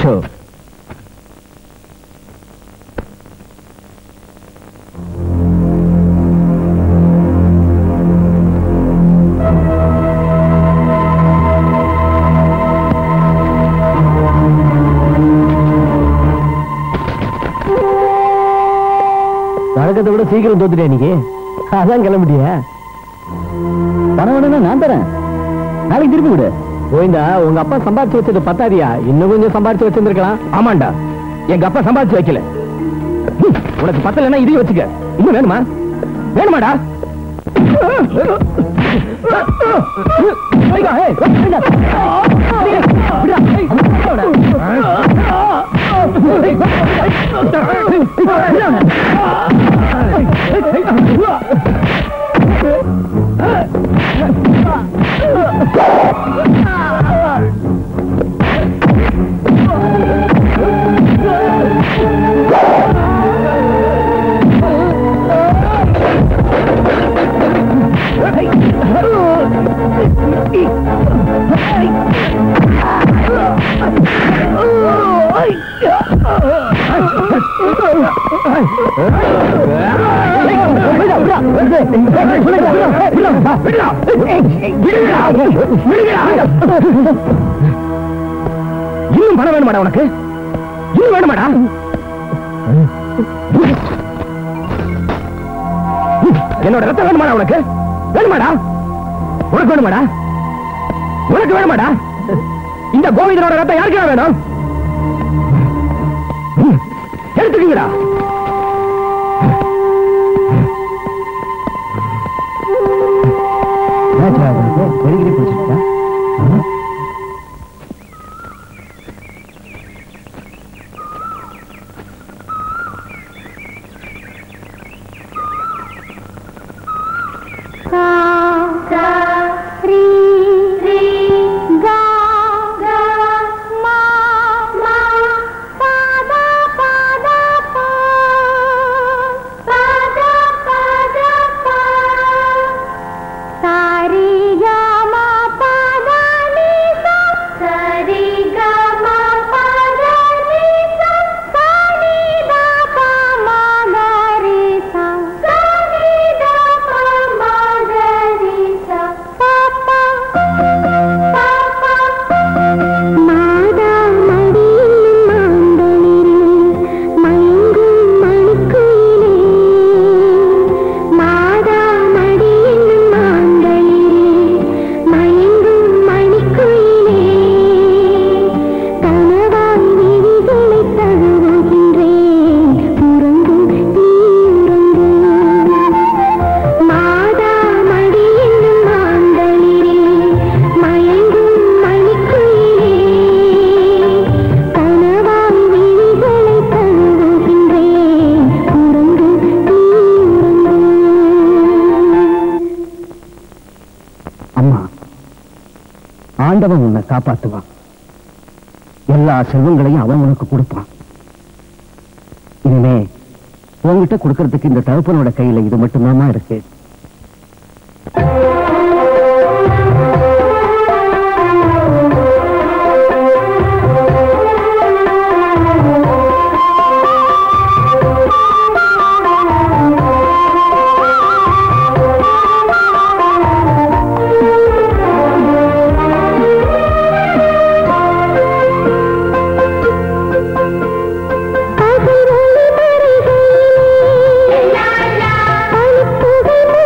Show வழக்கத்தை விட சீக்கிரம் தோத்துட்டே நீங்க அதான் கிளம்பிட்டிய பணம் வேணும்னா நான் தரேன் நாளைக்கு திருப்பி விடு கோவிந்தா உங்க அப்பா சம்பாதிச்சு வச்சது பத்தாதியா இன்னும் கொஞ்சம் சம்பாதிச்சு வச்சிருந்திருக்கலாம் ஆமாண்டா எங்க அப்பா சம்பாதிச்சு வைக்கல ஹம், உனக்கு பத்தலைன்னா இதையும் வச்சுக்க இன்னும் வேணுமா வேணுமாடா ஐயா, ஏய், வேண்டா. விடா, ஏய், இன்னும் பணம் வேணுமாடா உனக்கு இன்னும் வேணுமாடா என்னோட ரத்தம் வேணுமாடா உனக்கு வேணுமாடா உனக்கு வேணுமாடா உனக்கு வேணுமாடா இந்த கோவிந்தனோட ரத்தம் யாருக்கா வேணும் ம், எடுத்துக்கீங்கடா வெடிக்கிடி பிடிச்சிருக்கா அம்மா ஆண்டவன் உன்னை காப்பாத்துவான் எல்லா செல்வங்களையும் அவன் உனக்கு கொடுப்பான் இனிமே உன்கிட்ட கொடுக்கறதுக்கு இந்த தகப்பனோட கையில இது மட்டும்தாம்மா இருக்கு பனிப்புகை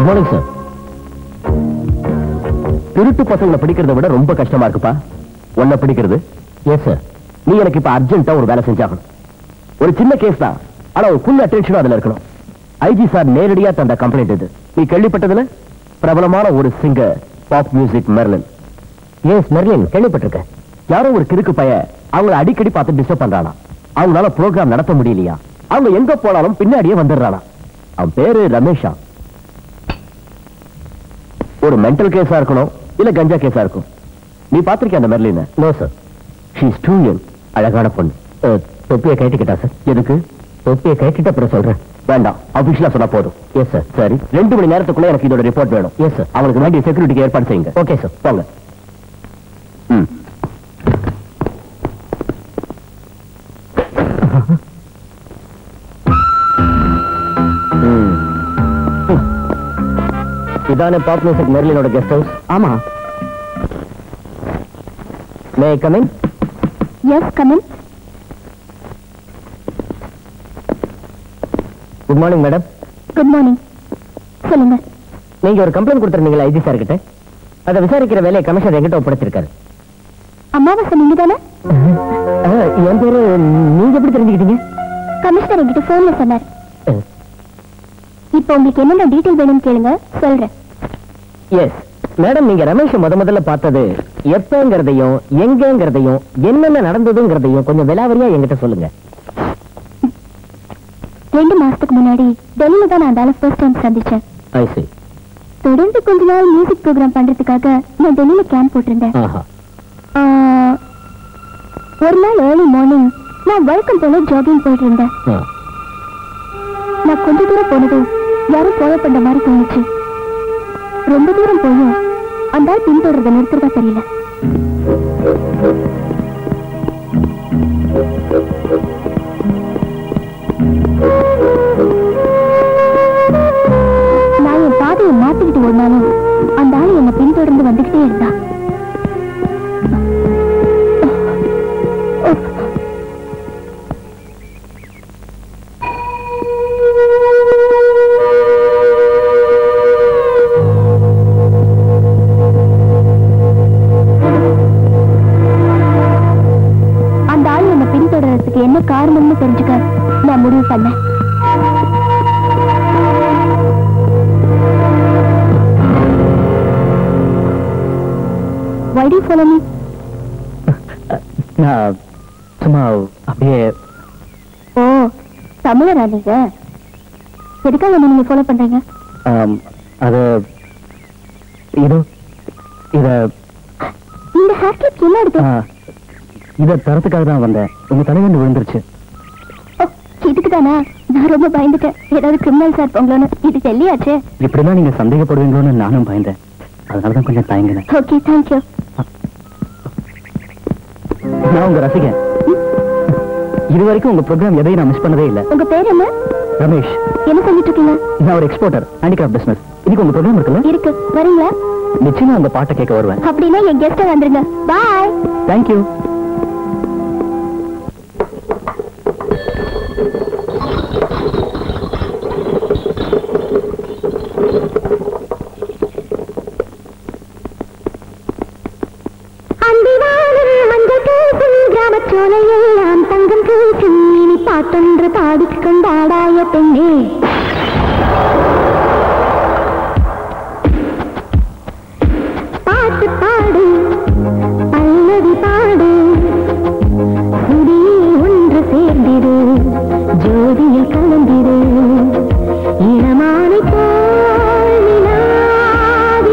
குட் மார்னிங் சார் திருட்டு பசங்களை பிடிக்கிறத விட ரொம்ப கஷ்டமா இருக்குப்பா உன்னை பிடிக்கிறது எஸ் சார் நீ எனக்கு இப்ப அர்ஜென்ட்டா ஒரு வேலை செஞ்சாகணும் ஒரு சின்ன கேஸ் தான் ஆனா ஒரு ஃபுல் அட்டென்ஷனும் அதுல இருக்கணும் ஐஜி சார் நேரடியா தந்த கம்ப்ளைண்ட் இது நீ கேள்விப்பட்டதுல பிரபலமான ஒரு singer pop music Merlin yes Merlin கேள்விப்பட்டிருக்க யாரோ ஒரு கிறுக்கு பைய அவங்கள அடிக்கடி பார்த்து டிஸ்டர்ப் பண்றானா அவங்களால ப்ரோக்ராம் நடத்த முடியலையா அவங்க எங்க போனாலும் பின்னாடியே வந்துடுறானா அவன் பேரு ரமேஷா ஒரு மென்டல் கேஸா இருக்கணும் இல்ல கஞ்சா கேஸா இருக்கும் நீ பாத்திருக்கிய அந்த மெர்லின no sir she's too young அழகான பொண்ணு அஹ், தொப்பியை கட்டிக்கிட்டா சார் எதுக்கு தொப்பியை கட்டிட்டு அப்புறம் சொல்றேன் வேண்டாம் அபிஷியலா சொன்னா போதும் எஸ் சார் சரி ரெண்டு மணி நேரத்துக்குள்ள எனக்கு இதோட ரிப்போர்ட் வேணும் எஸ் சார் அவங்களுக்கு வேண்டிய செக்யூரிட்டிக்கு ஏற்பாடு செய்யுங்க ஓகே சார் போங்க ம் ம். இதானே பாப் மியூசிக் மெர்லினோட கெஸ்ட் ஹவுஸ் ஆமா may coming yes come in good morning madam good morning சொல்லுங்க நீங்க ஒரு கம்ப்ளைண்ட் கொடுத்துருந்தீங்களா ஐஜி சார் கிட்ட அதை விசாரிக்கிற வேலையை கமிஷனர் எங்கிட்ட ஒப்படைச்சிருக்காரு அம்மாவாசை நீங்க தானே என் பேரு நீங்க எப்படி தெரிஞ்சுக்கிட்டீங்க கமிஷனர் என்கிட்ட போன்ல சொன்னார் இப்போ உங்களுக்கு என்னென்ன டீடைல் வேணும்னு கேளுங்க சொல்றேன் எஸ் மேடம் நீங்க ரமேஷ் முத முதல்ல பார்த்தது எப்பங்கிறதையும் எங்கங்கிறதையும் என்னென்ன நடந்ததுங்கிறதையும் கொஞ்சம் விலாவரியா என்கிட்ட சொல்லுங்க ரெண்டு மாசத்துக்கு முன்னாடி டெல்லியில தான் நான் அந்த ஃபர்ஸ்ட் டைம் சந்திச்சேன் ஐ see தொடர்ந்து கொஞ்ச நாள் மியூசிக் ப்ரோக்ராம் பண்றதுக்காக நான் டெல்லியில கேம்ப் போட்டிருந்தேன் ஆஹா ஆ, ஒரு நாள் ஏர்லி மார்னிங் நான் வழக்கம் போல ஜாகிங் போயிட்டு இருந்தேன் ஆ. நான் கொஞ்ச தூரம் போனதும் யாரும் ஃபாலோ பண்ற மாதிரி தோணுச்சு ரொம்ப தூரம் போயும் அந்த ஆள் பின்தொடர்றத நிறுத்துறதா தெரியல நான் என் பாதையை மாத்திக்கிட்டு ஓடினாலும் அந்த ஆள் என்னை பின்தொடர்ந்து வந்துகிட்டே இருந்தா அந்த ஆள் என்னை பின்தொடர்றதுக்கு என்ன காரணம்னு தெரிஞ்சுக்க நான் முடிவு பண்ணேன் Why do you follow me? நான் சும்மா அப்படியே ஓ தமிழரா நீங்க எதுக்காக என்ன நீங்க ஃபாலோ பண்றீங்க ஆம், அது இது இத இந்த ஹேர் கிளிப் என்ன எடுத்து ஆ, இத தரத்துக்காக தான் வந்தேன் உங்க தலைவந்து விழுந்துருச்சு ஓ, இதுக்கு தானா நான் ரொம்ப பயந்துட்டேன் ஏதாவது கிரிமினல்ஸா இருப்பாங்களோன்னு இது டெல்லியாச்சே இப்படிதான் நீங்க சந்தேகப்படுவீங்களோன்னு நானும் பயந்தேன் அதனாலதான் கொஞ்சம் தயங்கினேன் ஓகே தேங்க்யூ நான் உங்க ரசிகன் இது வரைக்கும் உங்க ப்ரோக்ராம் எதையும் நான் மிஸ் பண்ணதே இல்ல உங்க பேர் என்ன ரமேஷ் என்ன சொல்லிட்டு இருக்கீங்க நான் ஒரு எக்ஸ்போர்ட்டர் ஹேண்டிகிராஃப்ட் பிசினஸ் இன்னைக்கு உங்க ப்ரோக்ராம் இருக்குல்ல இருக்கு வரீங்களா நிச்சயமா அந்த பாட்டை கேட்க வருவேன் அப்படின்னா என் கெஸ்ட வந்துருங்க பாய் தேங்க்யூ அந்திவானம் மஞ்சள் பூசும் கிராமச்சோலையெல்லாம் தங்கம் பூசும் இனி பாட்டொன்று பாடிக்கொண்டாடாய பெண்ணே பாட்டு பாடு பல்லவி பாடு சுடியில் ஒன்று சேர்ந்திடு ஜோதியில் கலந்திடு இளமானை போல் நிலாவினாடு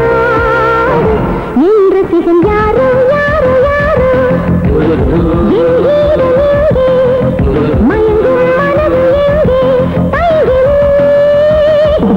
நின்ற சிகம் யாரோ யாரோ யாரோ எங்கீடம் எங்கே மயங்கும் மனது எங்கே பைகில்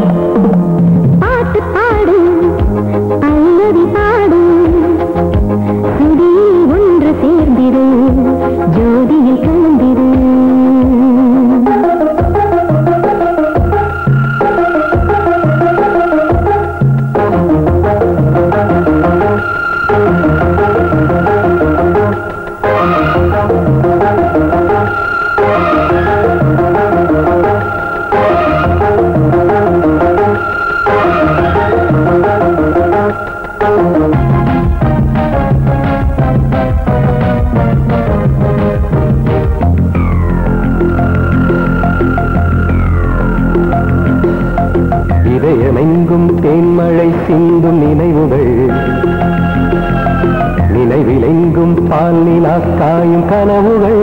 பால் நிலா காயும் கனவுகள்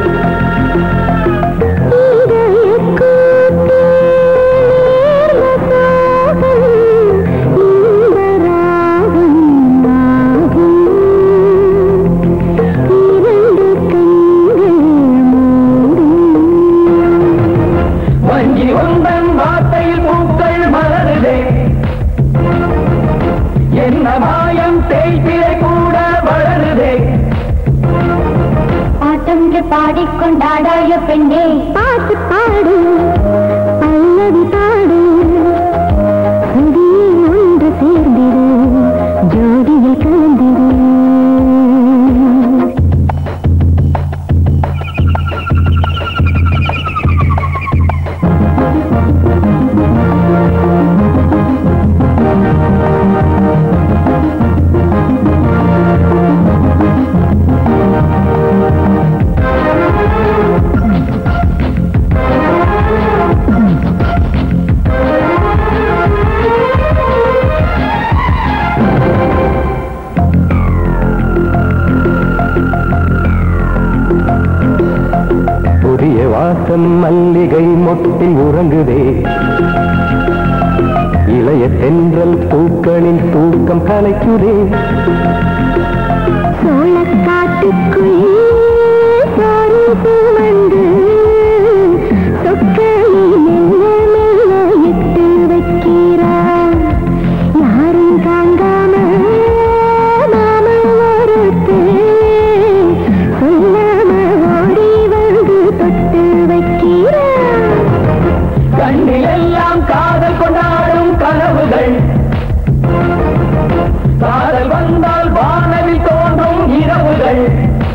வஞ்சி உந்தன் வார்த்தையில் பூக்கள் மலருதே என்ன மாயம் தேய்பிரை கூட வளருதே பாட்டொன்று பாடிக்கொண்டாடாய பெண்ணே பாட்டு பாடு பல்லவி பாடு சுதியில் ஒன்று சேர்ந்திடு ஜோடியில் கலந்திடு புதிய வாசம் மல்லிகை மொட்டில் உறங்குதே இளைய தென்றல் பூக்களின் தூக்கம் கலைக்குதே சோளக்காட்டுக்குள் சாரிசு வந்து சொற்களை மெல்ல மெல்ல இட்டு வைக்கிறார் யாரும் தாங்காம நாம ஒருத்து சொல்லாம ஓடி வந்து தொட்டு வைக்கிறார் கண்ணில் எல்லாம் காதல் கொண்டாடும் கனவுகள் காதல் வந்தால் வானவில் தோன்றும் இரவுகள்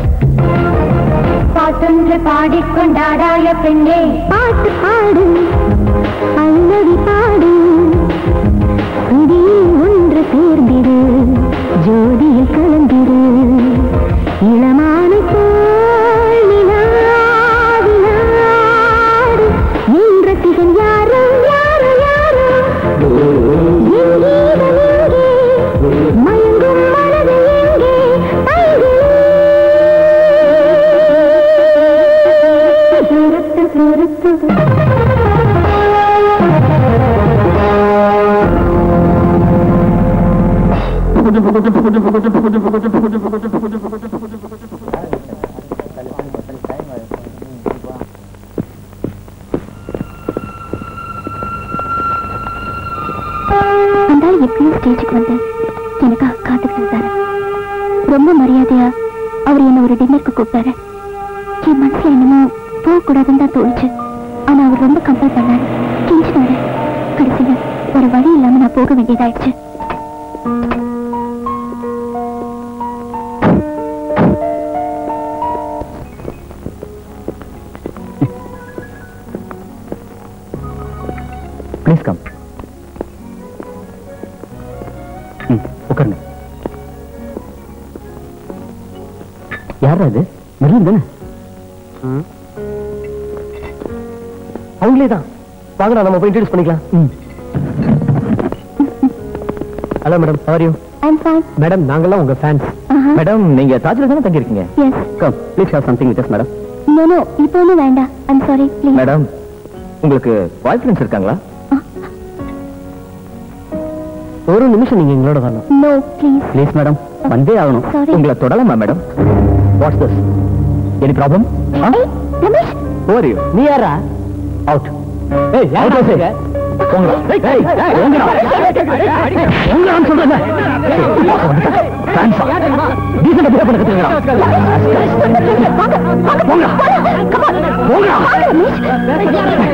பாட்டொன்று பாடிக்கொண்டாடாய பெண்ணே பாட்டு பாடு பல்லவி பாடு சுதியில் ஒன்று சேர்ந்திடு ஜோதியில் கலந்திடு இளமானை போல் நிலாவினாடு என்ற சிகன் யாரோ யாரோ யாரோ என் கீதம் எங்கே மயங்கும் மனது எங்கே சுருத்து சுருத்து அந்த ஆள் எப்பயும் ஸ்டேஜுக்கு வந்து எனக்காக காத்துக்கிட்டு இருந்தாரு ரொம்ப மரியாதையா அவர் என்ன ஒரு டின்னருக்கு கூப்பிட்டாரு என் மனசுல என்னமோ போகக்கூடாதுன்னு தான் தோணுச்சு ஆனா அவர் ரொம்ப கம்பல் பண்ணாரு கெஞ்சினாரு கடைசியில ஒரு வழி இல்லாம நான் போக வேண்டியதாயிடுச்சு ப்ளீஸ் கம் உட்காருங்க யாரா இது மெர்லின் தானே அவங்களே தான் வாங்க நம்ம போய் இன்ட்ரடியூஸ் பண்ணிக்கலாம் hello madam how I'm fine madam நாங்கெல்லாம் உங்க ஃபேன்ஸ் மேடம் நீங்க தாஜ்ல தானே தங்கி இருக்கீங்க yes come please have something with madam no no இப்போ ஒன்றும் வேண்டாம் ஐம் சாரி ப்ளீஸ் மேடம் உங்களுக்கு பாய் ஃப்ரெண்ட்ஸ் இருக்காங்களா ஒரு நிமிஷம் நீங்க எங்களோட வரணும் நோ ப்ளீஸ் ப்ளீஸ் மேடம் வந்தே ஆகணும் Sorry. உங்களை தொடலாமா madam what's this any problem ஏய் ரமேஷ் ஓவர் யூ நீ யாரா அவுட் ஏய் யார் பேசுங்க போங்கடா ஏய் ஏய் போங்கடா போங்கடான்னு சொல்றேன் ஃபேன்ஸ் டீசன்ட் பிஹேவ் பண்ண கத்துங்கடா போங்கடா போங்கடா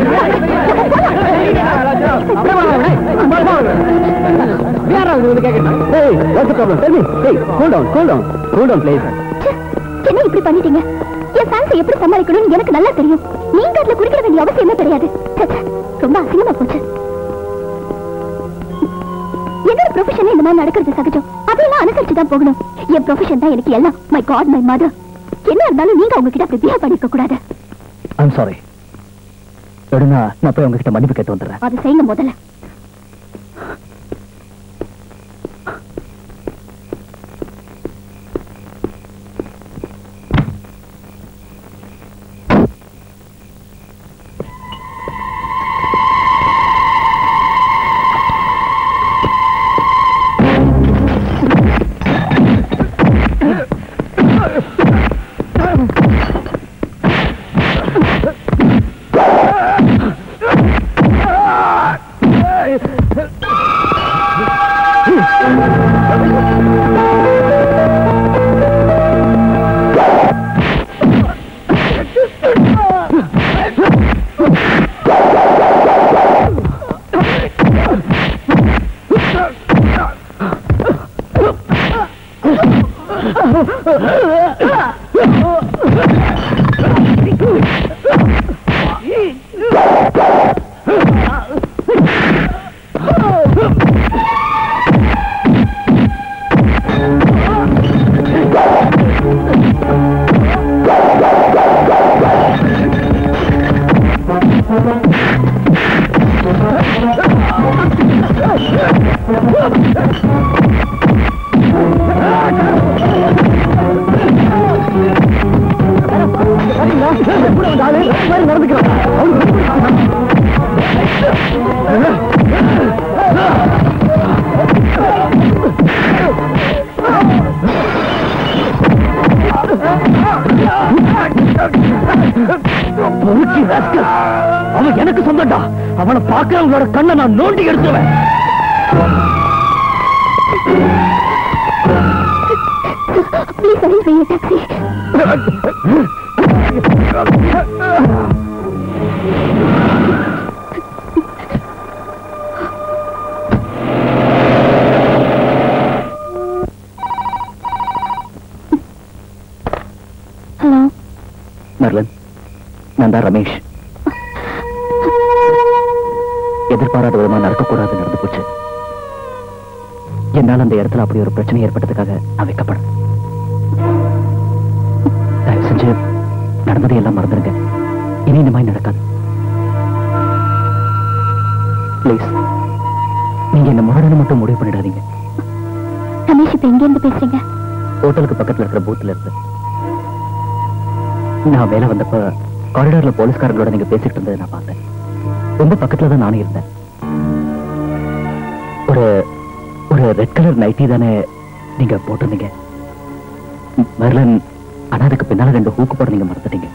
ஏய் what's the problem tell me ஏய் cool down cool down cool down please என்ன இப்படி பண்ணிட்டீங்க என் ஃபேன்ஸை எப்படி சமாளிக்கணும்னு எனக்கு நல்லா தெரியும் நீங்க அதுல குடிக்க வேண்டிய அவசியமே கிடையாது ச்சே, ச்சே, ரொம்ப அசிங்கமா போச்சு என்னோட ப்ரொஃபஷன் இந்த மாதிரி நடக்கிறது சகஜம் அதெல்லாம் அனுசரிச்சு தான் போகணும் என் ப்ரொஃபஷன் தான் எனக்கு எல்லாம் மை காட் மை மதர் என்ன இருந்தாலும் நீங்க அவங்க கிட்ட அப்படி பிஹேவ் பண்ணிருக்க கூடாது ஐம் சாரி எடுனா நான் போய் உங்ககிட்ட மன்னிப்பு கேட்டு வந்துடுறேன் அதை செய்யுங்க முதல்ல பொறுக்கி rascal. அவன் எனக்கு சொந்தம்டா அவனை பார்க்கிறவங்களோட கண்ணை நான் நோண்டி எடுத்துவேன் ப்ளீஸ் அரேஞ்ச் பண்ணி டாக்ஸி ஹலோ மெர்லன் நான் தான் ரமேஷ் எதிர்பாராத விதமா நடக்கக்கூடாது நடந்து போச்சு என்னால் அந்த இடத்துல அப்படி ஒரு பிரச்சனை ஏற்பட்டதுக்காக நான் வைக்கப்படும் தயவு செஞ்சு நடந்ததை எல்லாம் மறந்துடுங்க இனி இந்த மாதிரி நடக்காது ப்ளீஸ் நீங்க இந்த முரடனை மட்டும் முடிவு பண்ணிடாதீங்க ரமேஷ் இப்ப எங்க இருந்து பேசுறீங்க ஹோட்டலுக்கு பக்கத்துல இருக்கிற பூத்துல இருந்து நான் மேல வந்தப்ப காரிடார்ல போலீஸ்காரங்களோட நீங்க பேசிட்டு இருந்ததை நான் பார்த்தேன் ரொம்ப பக்கத்துல தான் நானும் இருந்தேன் ஒரு ஒரு ரெட் கலர் நைட்டி தானே நீங்க போட்டிருந்தீங்க மெர்லன் ஆனா அதுக்கு பின்னால ரெண்டு ஹூக்கு போட நீங்க மறந்துட்டீங்க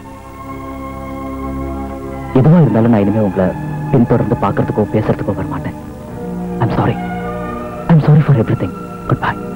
எதுவா இருந்தாலும் நான் இனிமே உங்களை பின்தொடர்ந்து பார்க்கறதுக்கோ பேசுறதுக்கோ வர மாட்டேன் I'm sorry I'm sorry for everything good bye